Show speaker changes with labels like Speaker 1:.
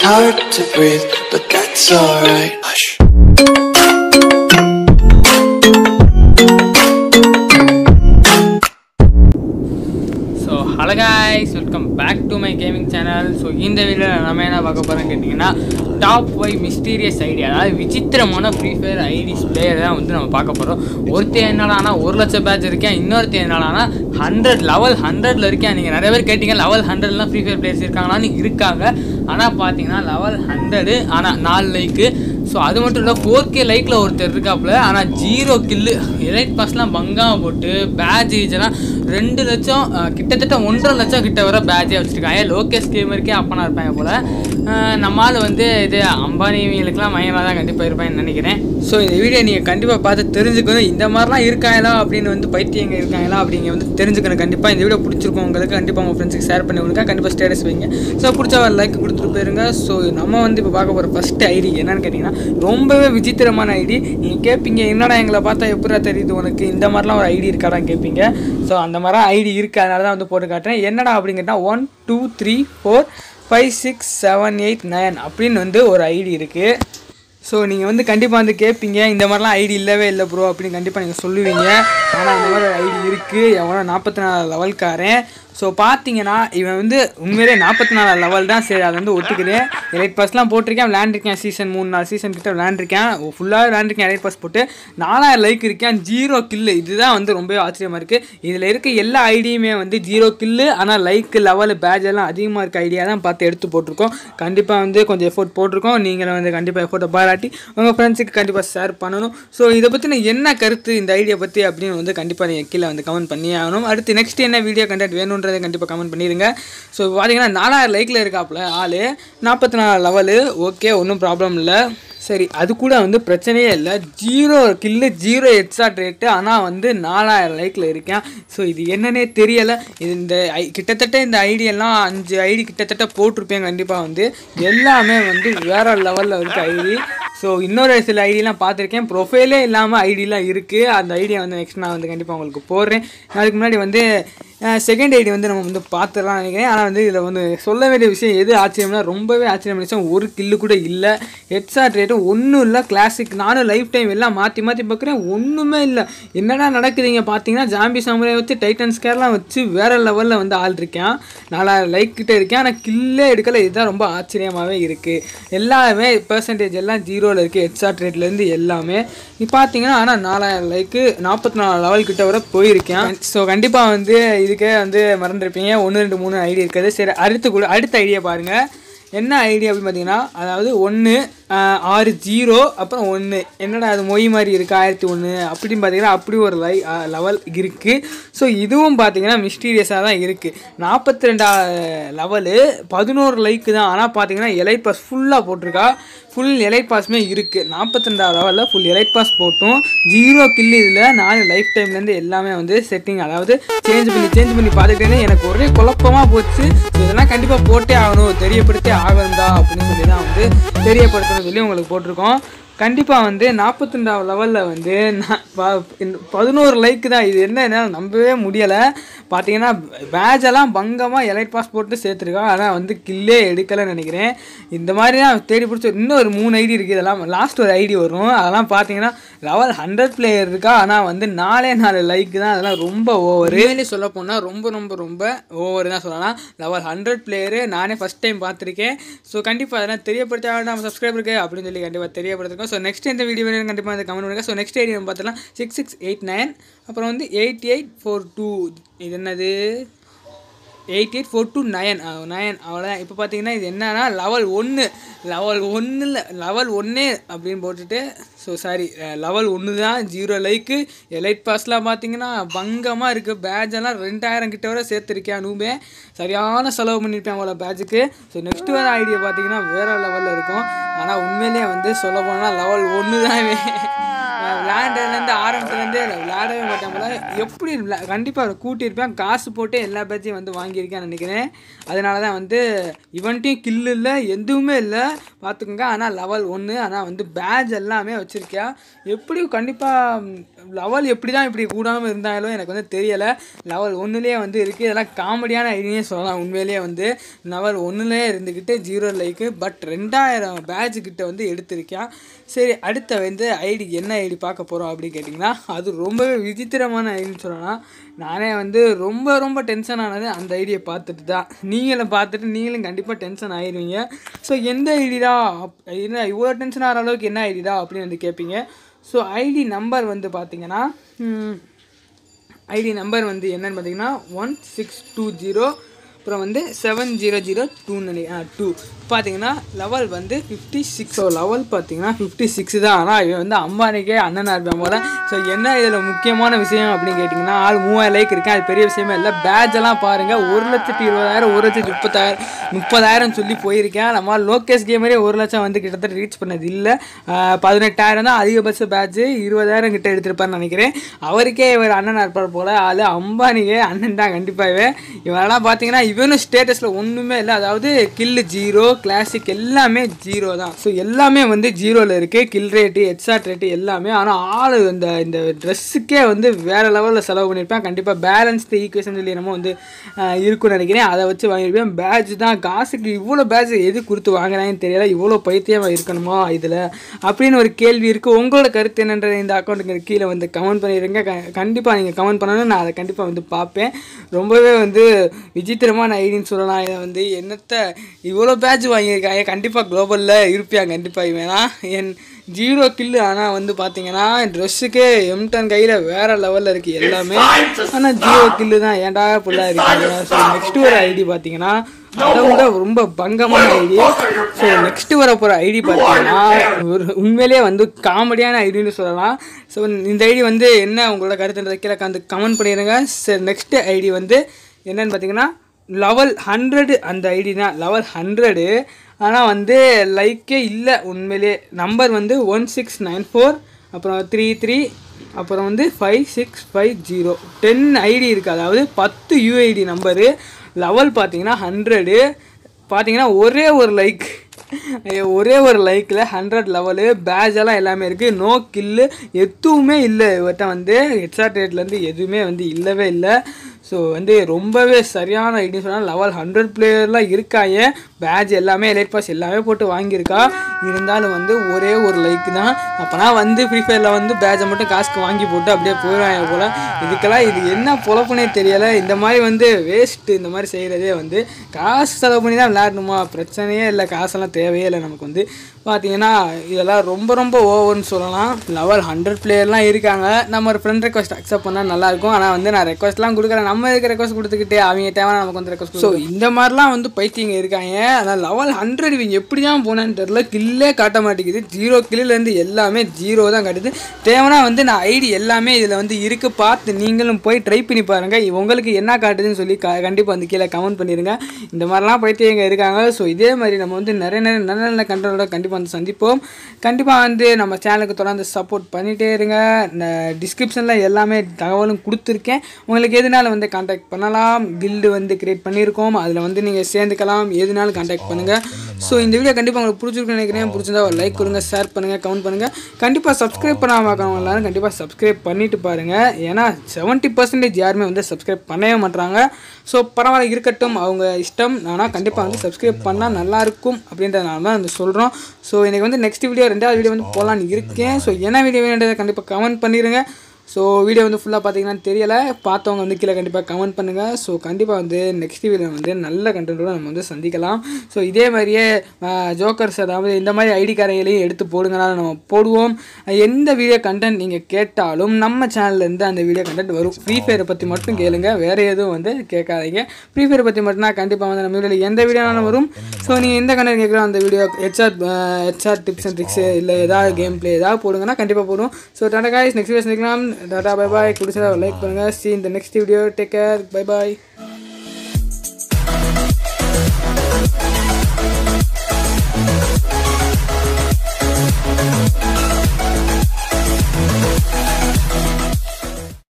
Speaker 1: hard to breathe, but that's alright. Hush.
Speaker 2: So hello guys welcome back to my gaming channel so இந்த வீடியோவில் நம்ம என்ன பார்க்க போகிறோம்னு கேட்டிங்கன்னா டாப் ஃபைவ் மிஸ்டீரியஸ் ஐடி அதாவது விசித்திரமான ஃப்ரீ ஃபயர் ஐடிஸ் பிளேயர் தான் வந்து நம்ம பார்க்க போகிறோம் ஒருத்தர் என்னடானா ஒரு லட்சம் பேட்ச் இருக்கேன் இன்னொருத்தர் என்னடானா ஹண்ட்ரட் லெவல் ஹண்ட்ரட்ல இருக்கேன் நீங்கள் நிறைய பேர் கேட்டிங்க லெவல் ஹண்ட்ரட்லாம் ஃப்ரீ ஃபயர் பிளேயர்ஸ் இருக்காங்களான்னு இருக்காங்க ஆனால் பார்த்தீங்கன்னா லெவல் ஹண்ட்ரடு ஆனால் நாலு லைக்கு ஸோ அது மட்டும் இல்லை ஃபோர் கே லைக்கில் ஒருத்தர் இருக்காப்புல ஆனால் ஜீரோ கில்லு எலைட் பாஸ்லாம் பங்காக போட்டு பேட்ச் இதெல்லாம் ரெண்டு லட்சம் அஹ், கிட்டத்தட்ட ஒன்றரை லட்சம் கிட்ட வர பேட்சே வச்சுருக்காங்க லோகேஷ் கேமருக்கே அப்பனா இருப்பாங்க போல் நம்மால் வந்து இது அம்பானி இவங்களுக்குலாம் மயமாக தான் கண்டிப்பாக இருப்பாங்கன்னு நினைக்கிறேன் ஸோ இந்த வீடியோ நீங்கள் கண்டிப்பாக பார்த்து தெரிஞ்சுக்கணும் இந்த மாதிரிலாம் இருக்காங்களா அப்படின்னு வந்து பைத்தியங்க இருக்காங்களா அப்படிங்க வந்து தெரிஞ்சுக்கணும் கண்டிப்பாக இந்த வீடியோ பிடிச்சிருக்கும் உங்களுக்கு கண்டிப்பாக உங்கள் ஃப்ரெண்ட்ஸுக்கு ஷேர் பண்ணி விடுங்க கண்டிப்பாக ஸ்டேட்டஸ் வைங்க ஸோ பிடிச்ச ஒரு லைக் கொடுத்துட்டு போயிருங்க ஸோ நம்ம வந்து இப்போ பார்க்க போகிற ஃபஸ்ட்டு ஐடி என்னன்னு கேட்டிங்கன்னா ரொம்பவே விசித்திரமான ஐடி நீங்கள் கேட்பீங்க என்னடா எங்களை பார்த்தா எப்படா தெரியுது உனக்கு இந்த மாதிரிலாம் ஒரு ஐடி இருக்காடான்னு கேட்பீங்க ஸோ அந்த மாதிரிலாம் ஐடி இருக்குது அதனால தான் வந்து போட்டு காட்டுறேன் என்னடா அப்படின்னு கேட்டால் one two three four five six seven eight nine அப்படின்னு வந்து ஒரு ஐடி இருக்குது ஸோ நீங்கள் வந்து கண்டிப்பாக வந்து கேட்பீங்க இந்த மாதிரிலாம் ஐடி இல்லவே இல்லை ப்ரோ அப்படின்னு கண்டிப்பாக நீங்கள் சொல்லுவீங்க ஆனால் இந்த மாதிரி ஒரு ஐடி இருக்குது எவனோ நாற்பத்தி நாலு லெவல்காரன் ஸோ பார்த்தீங்கன்னா இவன் வந்து உண்மையிலே நாற்பத்தி நாலு லெவல் தான் சரி அதை வந்து ஒத்துக்கிறேன் எலைட் பாஸ்லாம் போட்டிருக்கேன் விளையாண்டுருக்கேன் சீசன் மூணு நாலு சீசன் கிட்ட விளையாண்டுருக்கேன் ஃபுல்லாக விளையாண்டுருக்கேன் எலைட் பாஸ் போட்டு நாலாயிரம் லைக் இருக்கேன் ஜீரோ கில்லு இதுதான் வந்து ரொம்பவே ஆச்சரியமாக இருக்குது இதில் இருக்க எல்லா ஐடியுமே வந்து ஜீரோ கில்லு ஆனால் லைக் லெவல் பேட்ச் எல்லாம் அதிகமாக இருக்க ஐடியா தான் பார்த்து எடுத்து போட்டிருக்கோம் கண்டிப்பாக வந்து கொஞ்சம் எஃபோர்ட் போட்டிருக்கோம் நீங்களும் வந்து கண்டிப்பாக எஃபோர்ட்டை பாராட்டி உங்கள் ஃப்ரெண்ட்ஸுக்கு கண்டிப்பாக ஷேர் பண்ணணும் ஸோ இதை பற்றின என்ன கருத்து இந்த ஐடியா பற்றி அப்படின்னு வந்து கண்டிப்பாக நீங்கள் கீழே வந்து கமெண்ட் பண்ணி ஆகணும் அடுத்து நெக்ஸ்ட் என்ன வீடியோ கண்டென்ட் வேணுன்றதை கண்டிப்பாக கமெண்ட் பண்ணிடுங்க ஸோ பார்த்தீங்கன்னா நாலாயிரம் லைக்கில் இருக்காப்புல ஆள் நாற்பத்தி நாலு லெவலு ஓகே ஒன்றும் ப்ராப்ளம் இல்லை சரி அது கூட வந்து பிரச்சனையே இல்லை zero kill zero headshot rate ஆனால் வந்து நாலாயிரம் லைக்கில் இருக்கேன் ஸோ இது என்னன்னே தெரியலை இது இந்த ஐ கிட்டத்தட்ட இந்த ஐடியெல்லாம் அஞ்சு ஐடி கிட்டத்தட்ட போட்டிருப்பேன் கண்டிப்பாக வந்து எல்லாமே வந்து வேற லெவலில் இருக்க ஐடி ஸோ இன்னொரு சில ஐடியெலாம் பார்த்துருக்கேன் ப்ரொஃபைலே இல்லாமல் ஐடிலாம் இருக்குது அந்த ஐடியா வந்து நெக்ஸ்ட் நான் வந்து கண்டிப்பாக உங்களுக்கு போடுறேன் அதுக்கு முன்னாடி வந்து செகண்ட் ஐடி வந்து நம்ம வந்து பார்த்துடலாம் நினைக்கிறேன் ஆனால் வந்து இதில் வந்து சொல்ல வேண்டிய விஷயம் எது ஆச்சரியம்னா ரொம்பவே ஆச்சரியம் விஷயம் ஒரு கில்லு கூட இல்லை ஹெட்ஷாட் ரேட்டு ஒன்றும் இல்லை கிளாசிக் நானும் லைஃப் டைம் எல்லாம் மாற்றி மாற்றி பார்க்குறேன் ஒன்றுமே இல்லை என்னடா நடக்குதுங்க பார்த்தீங்கன்னா ஜாம்பி சாமுரை வச்சு டைட்டன் ஸ்கேர்லாம் வச்சு வேறு லெவலில் வந்து ஆள் இருக்கேன் நாலாயிரம் லைக் கிட்ட இருக்கேன் ஆனால் கில்லே எடுக்கல இதுதான் ரொம்ப ஆச்சரியமாகவே இருக்குது எல்லாமே பெர்சன்டேஜ் எல்லாம் ஜீரோவில் இருக்குது ஹெட்ஷாட் ரேட்லேருந்து எல்லாமே இப்போ பார்த்தீங்கன்னா ஆனால் நாலாயிரம் லைக்கு நாற்பத்தி நாலு லெவல் கிட்ட வர போயிருக்கேன் ஸோ கண்டிப்பாக வந்து இதுக்கே வந்து மறந்துருப்பீங்க ஒன்று ரெண்டு மூணு ஐடி இருக்குது சரி அடுத்து கூட அடுத்த ஐடியா பாருங்கள் என்ன ஐடியா அப்படின்னு பார்த்தீங்கன்னா அதாவது ஒன்று ஆறு ஜீரோ அப்புறம் ஒன்று என்னடா அது மொய் மாதிரி இருக்குது ஆயிரத்தி ஒன்று அப்படின்னு பார்த்தீங்கன்னா அப்படி ஒரு லை லெவல் இருக்குது ஸோ இதுவும் பார்த்தீங்கன்னா மிஸ்டீரியஸாக தான் இருக்குது நாற்பத்தி ரெண்டா லெவலு பதினோரு லைக்கு தான் ஆனால் பார்த்தீங்கன்னா எலைட் பாஸ் ஃபுல்லாக போட்டிருக்கா ஃபுல் எலைட் பாஸுமே இருக்குது நாற்பத்தி ரெண்டாவது லெவலில் ஃபுல் எலைட் பாஸ் போட்டும் ஜீரோ கில் இதில் நான் லைஃப் டைம்லேருந்து எல்லாமே வந்து செட்டிங் அதாவது சேஞ்ச் பண்ணி சேஞ்ச் பண்ணி பார்த்துக்கிட்டே எனக்கு ஒரே குழப்பமாக போச்சு ஸோ இதெல்லாம் கண்டிப்பாக போட்டே ஆகணும் தெரியப்படுத்தே ஆகணும்டா அப்படின்னு சொல்லி தான் வந்து தெரியப்படுத்தணும்னு சொல்லி உங்களுக்கு போட்டிருக்கோம் கண்டிப்பாக வந்து நாற்பத்தி ரெண்டாவது லெவலில் வந்து நான் ப- இந்த பதினோரு லைக் தான் இது என்ன என்னால் நம்பவே முடியலை பார்த்தீங்கன்னா பேட்செல்லாம் பங்கமாக எலைட் பாஸ் போட்டு சேர்த்துருக்கா ஆனால் வந்து கில்லே எடுக்கலைன்னு நினைக்கிறேன் இந்த மாதிரி தான் தேடி பிடிச்சி இன்னும் ஒரு மூணு ஐடி இருக்குது இதெல்லாம் லாஸ்ட் ஒரு ஐடி வரும் அதெல்லாம் பார்த்தீங்கன்னா லெவல் ஹண்ட்ரட் பிளேயர் இருக்கா ஆனால் வந்து நாலே நாலு லைக் தான் அதெல்லாம் ரொம்ப ஓவர் ரியலி சொல்ல போனால் ரொம்ப ரொம்ப ரொம்ப ஓவர் தான் சொல்லலாம் லெவல் ஹண்ட்ரட் பிளேயரு நானே ஃபஸ்ட் டைம் பார்த்துருக்கேன் ஸோ கண்டிப்பாக அதெல்லாம் தெரியப்படுத்த நம்ம சப்ஸ்கிரைபருக்கு அப்படின்னு சொல்லி கண்டிப்பாக தெரியப்படுத்திருக்கோம் ஸோ நெக்ஸ்ட் இந்த வீடியோ வேணும் கண்டிப்பாக வந்து கமெண்ட் பண்ணுங்கள் ஸோ நெக்ஸ்ட் ஐடி பார்த்துலாம் சிக்ஸ் சிக்ஸ் எயிட் நைன் அப்புறம் வந்து எயிட் எயிட் ஃபோர் டூ இது என்னது eight eight four two nine nine அவ்வளோதான் இப்போ பார்த்தீங்கன்னா இது என்னன்னா லெவல் ஒன்று லெவல் ஒன்றில் லெவல் ஒன்று அப்படின்னு போட்டுட்டு ஸோ சாரி லெவல் ஒன்று தான் ஜீரோ லைக்கு எலைட் பாஸ்லாம் பார்த்தீங்கன்னா பங்கமாக இருக்குது பேட்ச் எல்லாம் ரெண்டாயிரம் கிட்ட வரை சேர்த்துருக்கேன் அனுபவே சரியான செலவு பண்ணியிருப்பேன் அவ்வளோ பேட்சுக்கு ஸோ நெக்ஸ்ட் வர ஐடியா பார்த்தீங்கன்னா வேறு லெவலில் இருக்கும் ஆனால் உண்மையிலேயே வந்து சொல்ல போனால் லெவல் ஒன்று தான் இவன். விளையாண்டதுலேருந்து ஆரம்பத்துலேருந்து விளையாடவே மாட்டேன் போல எப்படி கண்டிப்பாக கூட்டியிருப்பேன் காசு போட்டு எல்லா பேட்சையும் வந்து வாங்கியிருக்கேன்னு நினைக்கிறேன் அதனால தான் வந்து இவன்ட்டையும் கில்லு இல்லை எதுவுமே இல்லை பார்த்துக்கோங்க ஆனால் லெவல் ஒன்று ஆனால் வந்து பேட்ச் எல்லாமே வச்சுருக்கேன் எப்படி கண்டிப்பாக லெவல் எப்படி தான் இப்படி கூடாமல் இருந்தாலும் எனக்கு வந்து தெரியலை லெவல் ஒன்றுலேயே வந்து இருக்குது இதெல்லாம் காமெடியான ஐடியே சொல்லலாம் உண்மையிலேயே வந்து லெவல் ஒன்றுலேயே இருந்துக்கிட்டு ஜீரோ லைக்கு பட் ரெண்டாயிரம் பேட்ச் கிட்ட வந்து எடுத்திருக்கேன் சரி அடுத்த வந்து ஐடி என்ன ஐடி பார்க்க போகிறோம் அப்படின்னு கேட்டிங்கன்னா அது ரொம்பவே விசித்திரமான ஐடின்னு சொல்லலாம் நானே வந்து ரொம்ப ரொம்ப டென்ஷன் ஆனது அந்த ஐடியை பார்த்துட்டு தான் நீங்களும் பார்த்துட்டு நீங்களும் கண்டிப்பாக டென்ஷன் ஆயிடுவீங்க ஸோ எந்த ஐடிடா என்ன இவ்வளோ டென்ஷன் ஆகிற அளவுக்கு என்ன ஐடிடா அப்படின்னு வந்து கேட்பீங்க ஸோ ஐடி நம்பர் வந்து பார்த்தீங்கன்னா ஐடி நம்பர் வந்து என்னன்னு பார்த்தீங்கன்னா ஒன் சிக்ஸ் டூ ஜீரோ அப்புறம் வந்து seven zero zero two two பார்த்தீங்கன்னா லெவல் வந்து ஃபிஃப்டி சிக்ஸ் ஸோ லெவல் பார்த்தீங்கன்னா ஃபிஃப்டி சிக்ஸ் தான் ஆனால் இவன் வந்து அம்பானிக்கே அண்ணனாக இருப்பேன் போல ஸோ என்ன இதில் முக்கியமான விஷயம் அப்படின்னு கேட்டிங்கன்னா ஆள் மூவாயிரம் லைக் இருக்கேன் அது பெரிய விஷயமே இல்லை பேட்ச் எல்லாம் பாருங்கள் ஒரு லட்சத்தி இருபதாயிரம் ஒரு லட்சத்தி முப்பத்தாயிரம் முப்பதாயிரம் சொல்லி போயிருக்கேன் நம்ம லோகேஷ் கேமரே ஒரு லட்சம் வந்து கிட்டத்தட்ட ரீச் பண்ணது இல்லை பதினெட்டாயிரம் தான் அதிகபட்ச பேட்ச் இருபதாயிரம் கிட்ட எடுத்திருப்பார்னு நினைக்கிறேன் அவருக்கே இவர் அண்ணனாக இருப்பார் போல் ஆள் அம்பானிக்கே அண்ணன் தான் கண்டிப்பாகவே இவனெல்லாம் பார்த்தீங்கன்னா இவனும் ஸ்டேட்டஸில் ஒன்றுமே இல்லை அதாவது கில்லு ஜீரோ கிளாசிக் எல்லாமே ஜீரோ தான் ஸோ எல்லாமே வந்து ஜீரோவில் இருக்குது கில் ரேட்டு ஹெட்ஷாட் ரேட்டு எல்லாமே ஆனால் ஆள் இந்த இந்த ட்ரெஸ்ஸுக்கே வந்து வேறு லெவலில் செலவு பண்ணியிருப்பேன் கண்டிப்பாக பேலன்ஸ்டு ஈக்குவேஷன் சொல்லி என்னமோ வந்து ஆஹ், இருக்கும்னு நினைக்கிறேன் அதை வச்சு வாங்கியிருப்பேன் பேட்ச் தான் காசுக்கு இவ்வளோ பேட்ச் எது கொடுத்து வாங்குறாங்கன்னு தெரியல இவ்வளோ பைத்தியமாக இருக்கணுமா இதில் அப்படின்னு ஒரு கேள்வி இருக்குது உங்களோட கருத்து என்னன்றது இந்த அக்கௌண்ட்டுக்கு கீழே வந்து கமெண்ட் பண்ணிடுங்க கண்டிப்பாக நீங்கள் கமெண்ட் பண்ணணும் நான் அதை கண்டிப்பாக வந்து பார்ப்பேன் ரொம்பவே வந்து விசித்திரமான ஐடின்னு சொல்லலாம் இதை வந்து என்னத்தை இவ்வளோ பேட்ச் வாங்கியிருக்காங்க கண்டிப்பாக குளோபலில் இருப்பியாங்க கண்டிப்பாக வேணா என் ஜீரோ கில்லு ஆனால் வந்து பார்த்தீங்கன்னா ட்ரெஸ்ஸுக்கே எம்டன் கையில் வேறு லெவலில் இருக்குது எல்லாமே ஆனால் ஜீரோ கில்லு தான் ஏன்டா ஃபுல்லாக இருக்காங்க ஸோ நெக்ஸ்ட் ஒரு ஐடி பார்த்தீங்கன்னா அதை விட ரொம்ப பங்கமான ஐடி ஸோ நெக்ஸ்ட் வர போகிற ஐடி பார்த்தீங்கன்னா ஒரு உண்மையிலேயே வந்து காமெடியான ஐடின்னு சொல்லலாம் ஸோ இந்த ஐடி வந்து என்ன உங்களோட கருத்துன்றதை கீழே வந்து கமெண்ட் பண்ணிடுங்க சரி நெக்ஸ்ட் ஐடி வந்து என்னன்னு பார்த்தீங்கன்னா லெவல் ஹண்ட்ரடு அந்த ஐடி தான் லெவல் ஹண்ட்ரடு ஆனால் வந்து லைக்கே இல்லை உண்மையிலே நம்பர் வந்து ஒன் சிக்ஸ் நைன் ஃபோர் அப்புறம் த்ரீ த்ரீ அப்புறம் வந்து five six five zero ten ID இருக்குது அதாவது பத்து யூஐடி நம்பரு லெவல் பார்த்தீங்கன்னா ஹண்ட்ரடு பார்த்தீங்கன்னா ஒரே ஒரு லைக் ஒரே ஒரு லைக்கில் ஹண்ட்ரட் லெவலு பேட்ச் எல்லாம் எல்லாமே இருக்குது நோ கில்லு எதுவுமே இல்லை இவர்கிட்ட வந்து ஹெட்ஷாட் ரேட்லேருந்து எதுவுமே வந்து இல்லவே இல்லை ஸோ வந்து ரொம்பவே சரியான ஐடின்னு சொன்னால் லெவல் ஹண்ட்ரட் பிளேயர்லாம் இருக்காங்க பேட்ச் எல்லாமே எலைட் பாஸ் எல்லாமே போட்டு வாங்கியிருக்கா இருந்தாலும் வந்து ஒரே ஒரு லைக் தான் அப்போனா வந்து ஃப்ரீ ஃபயரில் வந்து பேட்சை மட்டும் காசுக்கு வாங்கி போட்டு அப்படியே போயிடுவாங்க போல் இதுக்கெல்லாம் இது என்ன பொழப்புனே தெரியலை இந்த மாதிரி வந்து வேஸ்ட்டு இந்த மாதிரி செய்கிறதே வந்து காசு செலவு பண்ணி தான் விளையாடணுமா பிரச்சனையே இல்லை காசெல்லாம் தேவையே இல்லை நமக்கு வந்து பார்த்தீங்கன்னா இதெல்லாம் ரொம்ப ரொம்ப ஓவர்னு சொல்லலாம் லெவல் ஹண்ட்ரட் பிளேயர்லாம் இருக்காங்க நம்ம ஒரு ஃப்ரெண்ட் ரெக்வஸ்ட் அக்செப்ட் பண்ணால் நல்லாயிருக்கும் ஆனால் வந்து நான் ரெக்வஸ்ட்லாம் கொடுக்குறேன் நம்ம இருக்க ரெக்வஸ்ட் கொடுத்துக்கிட்டு அவங்க தேவை நமக்கு வந்து ரெக்வஸ்ட் ஸோ இந்த மாதிரிலாம் வந்து பைத்தியங்க இருக்காங்க ஆனால் லெவல் ஹண்ட்ரட் இவங்க எப்படி தான் போனேன்னு தெரில கில்லே காட்ட மாட்டேங்குது ஜீரோ கில்லேருந்து எல்லாமே ஜீரோ தான் காட்டுது தேவைன்னா வந்து நான் ஐடி எல்லாமே இதில் வந்து இருக்குது பார்த்து நீங்களும் போய் ட்ரை பண்ணி பாருங்கள் உங்களுக்கு என்ன காட்டுதுன்னு சொல்லி க கண்டிப்பாக வந்து கீழே கமெண்ட் பண்ணிடுங்க இந்த மாதிரிலாம் பைத்தியங்க இருக்காங்க ஸோ இதே மாதிரி நம்ம வந்து நிறைய நிறைய நல்ல நல்ல கண்டனோட கண்டிப்பாக வந்து சந்திப்போம் கண்டிப்பாக வந்து நம்ம சேனலுக்கு தொடர்ந்து சப்போர்ட் பண்ணிகிட்டே இருங்க டிஸ்கிரிப்ஷனில் எல்லாமே தகவலும் கொடுத்துருக்கேன் உங்களுக்கு எதுனாலும் வந்து காண்டாக்ட் பண்ணலாம் கில்டு வந்து கிரியேட் பண்ணியிருக்கோம் அதில் வந்து நீங்கள் சேர்ந்துக்கலாம் எதுனாலும் காண்டாக்ட் பண்ணுங்கள் ஸோ இந்த வீடியோ கண்டிப்பாக உங்களுக்கு பிடிச்சிருக்குன்னு நினைக்கிறேன் பிடிச்சிருந்தா ஒரு லைக் கொடுங்க ஷேர் பண்ணுங்கள் கமெண்ட் பண்ணுங்கள் கண்டிப்பாக சப்ஸ்கிரைப் பண்ணாமல் பார்க்குறவங்க எல்லாரும் கண்டிப்பாக சப்ஸ்கிரைப் பண்ணிட்டு பாருங்கள் ஏன்னா செவன்ட்டி பர்சன்டேஜ் யாருமே வந்து சப்ஸ்கிரைப் பண்ணவே மாட்றாங்க ஸோ பரவாயில்ல இருக்கட்டும் அவங்க இஷ்டம் ஆனால் கண்டிப்பாக வந்து சப்ஸ்கிரைப் பண்ணால் நல்லாயிருக்கும் அப்படின்றதுனால தான் வந்து சொல்கிறோம் ஸோ எனக்கு வந்து நெக்ஸ்ட் வீடியோ ரெண்டாவது வீடியோ வந்து போகலான்னு இருக்கேன் ஸோ என்ன வீடியோ வேணுன்றதை கண்டிப்பாக கமெண்ட் பண்ணிடுங்க ஸோ வீடியோ வந்து ஃபுல்லாக பார்த்தீங்கன்னா தெரியலை பார்த்தவங்க வந்து கீழே கண்டிப்பாக கமெண்ட் பண்ணுங்கள் ஸோ கண்டிப்பாக வந்து நெக்ஸ்ட் வீடியோ வந்து நல்ல கண்டென்ட்டோட நம்ம வந்து சந்திக்கலாம் ஸோ இதே மாதிரியே ஜோக்கர்ஸ் அதாவது இந்த மாதிரி ஐடி காரைகளையும் எடுத்து போடுங்கனாலும் நம்ம போடுவோம் எந்த வீடியோ கண்டென்ட் நீங்கள் கேட்டாலும் நம்ம சேனல்லேருந்து அந்த வீடியோ கண்டென்ட் வரும் ஃப்ரீ ஃபயரை பற்றி மட்டும் கேளுங்க வேறு எதுவும் வந்து கேட்காதீங்க ஃப்ரீ ஃபயரை பற்றி மட்டும்னா கண்டிப்பாக வந்து நம்ம வீடியோவில் எந்த வீடியோனாலும் வரும் ஸோ நீங்கள் எந்த கண்டென்ட் கேட்குறோம் அந்த video HR HR tips and tricks இல்லை ஏதாவது கேம் ப்ளே ஏதாவது போடுங்கன்னா கண்டிப்பாக போடுவோம் ஸோ டாடா காய்ஸ் நெக்ஸ்ட் வீடியோ சந்திக்கலாம் டாடா பை பாய் பிடிச்சதா லைக் பண்ணுங்கள் சி இந்த next video take care bye பாய்